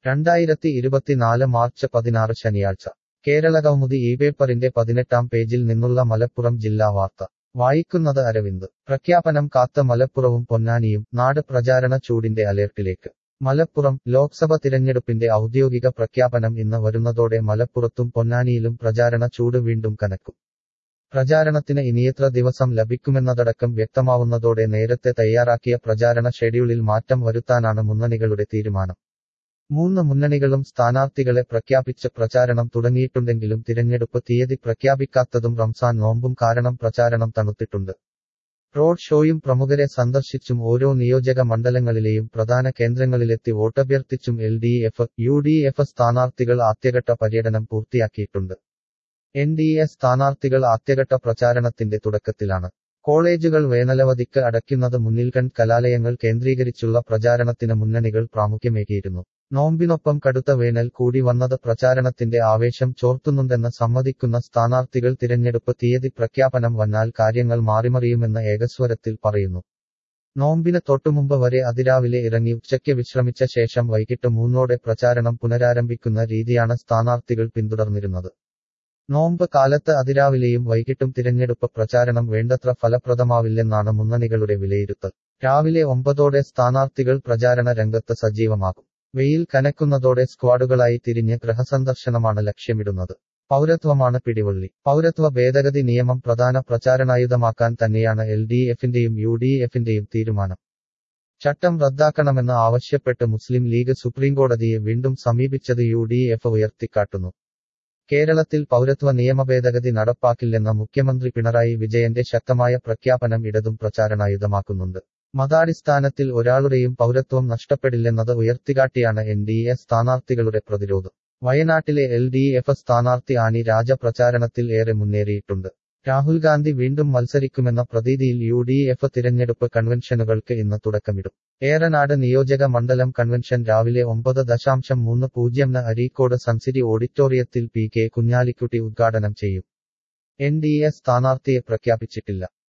രണ്ടായിരത്തി ഇരുപത്തിനാല് മാർച്ച് പതിനാറ് ശനിയാഴ്ച കേരളകൗമുദി ഈ പേപ്പറിന്റെ പതിനെട്ടാം പേജിൽ നിന്നുള്ള മലപ്പുറം ജില്ലാ വാർത്ത വായിക്കുന്നത് അരവിന്ദ് പ്രഖ്യാപനം കാത്ത മലപ്പുറവും പൊന്നാനിയും നാട് പ്രചാരണ ചൂടിന്റെ അലേർട്ടിലേക്ക് മലപ്പുറം ലോക്സഭ തിരഞ്ഞെടുപ്പിന്റെ ഔദ്യോഗിക പ്രഖ്യാപനം ഇന്ന് വരുന്നതോടെ മലപ്പുറത്തും പൊന്നാനിയിലും പ്രചാരണ ചൂട് വീണ്ടും കനക്കും പ്രചാരണത്തിന് ഇനിയെത്ര ദിവസം ലഭിക്കുമെന്നതടക്കം വ്യക്തമാവുന്നതോടെ നേരത്തെ തയ്യാറാക്കിയ പ്രചാരണ ഷെഡ്യൂളിൽ മാറ്റം വരുത്താനാണ് മുന്നണികളുടെ തീരുമാനം മൂന്ന് മുന്നണികളും സ്ഥാനാർത്ഥികളെ പ്രഖ്യാപിച്ച് പ്രചാരണം തുടങ്ങിയിട്ടുണ്ടെങ്കിലും തിരഞ്ഞെടുപ്പ് തീയതി പ്രഖ്യാപിക്കാത്തതും റംസാൻ നോമ്പും കാരണം പ്രചാരണം തണുത്തിട്ടുണ്ട് റോഡ് ഷോയും പ്രമുഖരെ സന്ദർശിച്ചും ഓരോ നിയോജക മണ്ഡലങ്ങളിലെയും പ്രധാന കേന്ദ്രങ്ങളിലെത്തി വോട്ടഭ്യർത്ഥിച്ചും L D F U D F സ്ഥാനാർത്ഥികൾ ആദ്യഘട്ട പര്യടനം പൂർത്തിയാക്കിയിട്ടുണ്ട് എൻ ഡി എ സ്ഥാനാർത്ഥികൾ ആദ്യഘട്ട പ്രചാരണത്തിന്റെ തുടക്കത്തിലാണ് കോളേജുകൾ വേനലവധിക്ക് അടയ്ക്കുന്നത് മുന്നിൽ കണ്ട് കലാലയങ്ങൾ കേന്ദ്രീകരിച്ചുള്ള പ്രചാരണത്തിന് മുന്നണികൾ പ്രാമുഖ്യമേകിയിരുന്നു നോമ്പിനൊപ്പം കടുത്ത വേനൽ കൂടി വന്നത് പ്രചാരണത്തിന്റെ ആവേശം ചോർത്തുന്നുണ്ടെന്ന് സമ്മതിക്കുന്ന സ്ഥാനാർത്ഥികൾ തിരഞ്ഞെടുപ്പ് തീയതി പ്രഖ്യാപനം വന്നാൽ കാര്യങ്ങൾ മാറിമറിയുമെന്ന് ഏകസ്വരത്തിൽ പറയുന്നു നോമ്പിന് തൊട്ടുമുമ്പ് വരെ അതിരാവിലെ ഇറങ്ങി ഉച്ചയ്ക്ക് വിശ്രമിച്ച ശേഷം വൈകിട്ട് മൂന്നോടെ പ്രചാരണം പുനരാരംഭിക്കുന്ന രീതിയാണ് സ്ഥാനാർത്ഥികൾ പിന്തുടർന്നിരുന്നത് നോമ്പ് കാലത്ത് അതിരാവിലെയും വൈകിട്ടും തിരഞ്ഞെടുപ്പ് പ്രചാരണം വേണ്ടത്ര ഫലപ്രദമാവില്ലെന്നാണ് മുന്നണികളുടെ വിലയിരുത്തൽ രാവിലെ ഒമ്പതോടെ സ്ഥാനാർത്ഥികൾ പ്രചാരണ രംഗത്ത് സജീവമാകും വെയിൽ കനക്കുന്നതോടെ സ്ക്വാഡുകളായി തിരിഞ്ഞ് ഗൃഹസന്ദർശനമാണ് ലക്ഷ്യമിടുന്നത് പൗരത്വമാണ് പിടിവള്ളി പൗരത്വ ഭേദഗതി നിയമം പ്രധാന പ്രചാരണായുധമാക്കാൻ തന്നെയാണ് എൽ ഡി എഫിന്റെയും യു ഡി എഫിന്റെയും തീരുമാനം ചട്ടം റദ്ദാക്കണമെന്ന് ആവശ്യപ്പെട്ട് മുസ്ലിം ലീഗ് സുപ്രീംകോടതിയെ വീണ്ടും സമീപിച്ചത് യു ഡി എഫ് ഉയർത്തിക്കാട്ടുന്നു കേരളത്തിൽ പൗരത്വ നിയമ ഭേദഗതി നടപ്പാക്കില്ലെന്ന മുഖ്യമന്ത്രി പിണറായി വിജയന്റെ ശക്തമായ പ്രഖ്യാപനം ഇടതും പ്രചാരണായുധമാക്കുന്നുണ്ട് മതാടിസ്ഥാനത്തിൽ ഒരാളുടെയും പൗരത്വം നഷ്ടപ്പെടില്ലെന്നത് ഉയർത്തിക്കാട്ടിയാണ് എൻ ഡി എ സ്ഥാനാർത്ഥികളുടെ പ്രതിരോധം വയനാട്ടിലെ എൽ ഡി എഫ് സ്ഥാനാർത്ഥി ആനി രാജ പ്രചാരണത്തിൽ ഏറെ മുന്നേറിയിട്ടുണ്ട് രാഹുൽ ഗാന്ധി വീണ്ടും മത്സരിക്കുമെന്ന പ്രതീതിയിൽ യു ഡി എഫ് തിരഞ്ഞെടുപ്പ് കൺവെൻഷനുകൾക്ക് ഇന്ന് തുടക്കമിടും ഏറനാട് നിയോജക മണ്ഡലം കൺവെൻഷൻ രാവിലെ ഒമ്പത് ദശാംശം മൂന്ന് പൂജ്യംന് അരീക്കോട് സൺസിറ്റി ഓഡിറ്റോറിയത്തിൽ പി കെ കുഞ്ഞാലിക്കുട്ടി ഉദ്ഘാടനം ചെയ്യും എൻ ഡി എ സ്ഥാനാർത്ഥിയെ പ്രഖ്യാപിച്ചിട്ടില്ല